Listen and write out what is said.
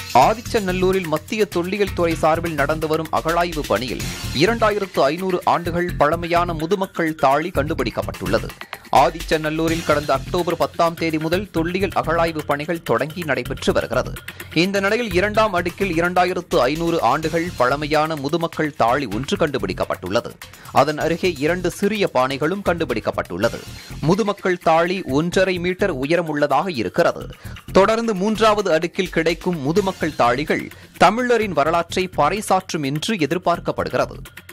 ஆதிச்சநல்லூரில் மத்திய தொல்லியல் துறை சார்பில் நடந்து வரும் அகழாய்வு பணியில் இரண்டாயிரத்து ஐநூறு ஆண்டுகள் பழமையான முதுமக்கள் தாழி கண்டுபிடிக்கப்பட்டுள்ளது ஆதிச்சநல்லூரில் கடந்த அக்டோபர் பத்தாம் தேதி முதல் தொல்லியல் அகழாய்வு பணிகள் தொடங்கி நடைபெற்று வருகிறது இந்த நிலையில் இரண்டாம் அடுக்கில் இரண்டாயிரத்து ஐநூறு ஆண்டுகள் பழமையான முதுமக்கள் தாழி ஒன்று கண்டுபிடிக்கப்பட்டுள்ளது அதன் அருகே இரண்டு சிறிய பானைகளும் கண்டுபிடிக்கப்பட்டுள்ளது முதுமக்கள் தாழி ஒன்றரை மீட்டர் உயரம் உள்ளதாக இருக்கிறது தொடர்ந்து மூன்றாவது அடுக்கில் கிடைக்கும் முதுமக்கள் தாழிகள் தமிழரின் வரலாற்றை பறைசாற்றும் என்று எதிர்பார்க்கப்படுகிறது